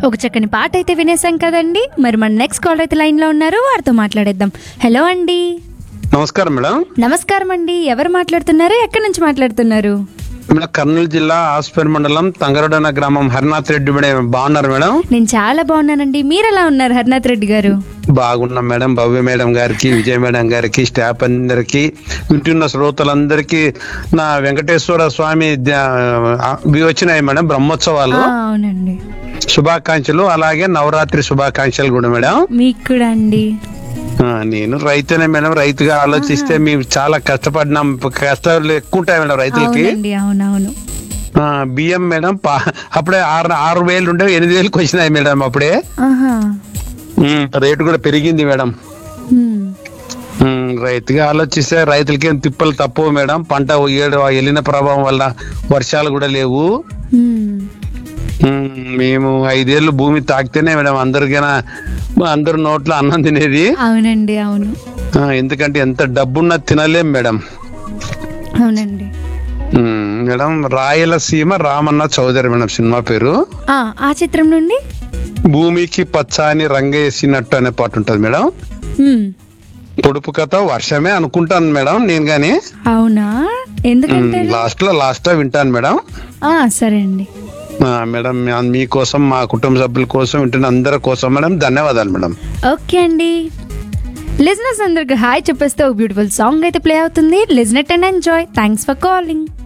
ఒక చక్కని పాట అయితే వినేసాం కదండి మరి మన నెక్స్ట్ కాల్ అయితే లైన్ లో ఉన్నారు వారితో మాట్లాడేద్దాం హలో అండి నమస్కారం మేడం నమస్కారం అండి ఎవరు మాట్లాడుతున్నారు ఎక్కడి నుంచి మాట్లాడుతున్నారు మేడం కర్నూలు జిల్లా ఆస్పేర్ మండలం తంగరడన గ్రామం హరినాథ్ రెడ్డి మేడం బాగున్నారు మేడం నేను చాలా బాగున్నానండి మీరు ఎలా ఉన్నారు హరినాథ్ రెడ్డి గారు బాగున్నాం మేడం భవ్య మేడం గారికి విజయ మేడం గారికి స్టాఫ్ అందరికి వింటున్న శ్రోతలందరికీ నా వెంకటేశ్వర స్వామి ధ్యా- ఆ, ఇవి వచ్చినాయి మేడం బ్రహ్మోత్సవాలు ఆ, అవునండి శుభాకాంక్షలు అలాగే నవరాత్రి శుభాకాంక్షలు కూడా మేడం మీకు కూడా అండి ఆ, నేను రైతునే మేడం రైతుగా ఆలోచిస్తే మేము చాలా కష్టపడినాం కష్టాలు ఎక్కువ ఉంటాయి మేడం రైతులకి అవునండి అవునవును ఆ, బియ్యం మేడం పా- అప్పుడే ఆరు ఆరు వేలు ఉండే ఎనిమిది వేలకు వచ్చినాయి మేడం అప్పుడే ఆహా ఉమ్, రేటు కూడా పెరిగింది మేడం ఉమ్. ఉమ్, రైతుగా ఆలోచిస్తే రైతులకి ఏం తిప్పలు తప్పవు మేడం పంట ఏడు వెళ్ళిన ప్రభావం వల్ల వర్షాలు కూడా లేవు ఉమ్. ఉమ్, మేము ఐదేళ్లు భూమి తాకితేనే మేడం అందరికైనా అందరు నోట్లో అన్నం తినేది అవునండి అవును ఆ, ఎందుకంటే ఎంత డబ్బున్నా తినలేం మేడం అవునండి ఉమ్, madam Rayalaseema Ramanna Chowdary madam cinema పేరు ఆ ఆ చిత్రం నుండి భూమికి పచ్చాని రంగేసినట్టు అనే పాట ఉంటది మేడం ఉమ్. పొడుపు కథ వర్షమే అనుకుంటాను మేడం నేను గాని అవునా ఎందుకంటే లాస్ట్ లో లాస్ట్ లో వింటాను మేడం ఆ సరే అండి ఆ, మేడం మా- మీకోసం మా కుటుంబ సభ్యుల కోసం వింటున్న అందరి కోసం మేడం ధన్యవాదాలు మేడం ఓకే అండి లిజనర్స్ అందరికి హాయ్ చెప్పేస్తే ఒక బ్యూటిఫుల్ సాంగ్ అయితే ప్లే అవుతుంది listen it and enjoy thanks for calling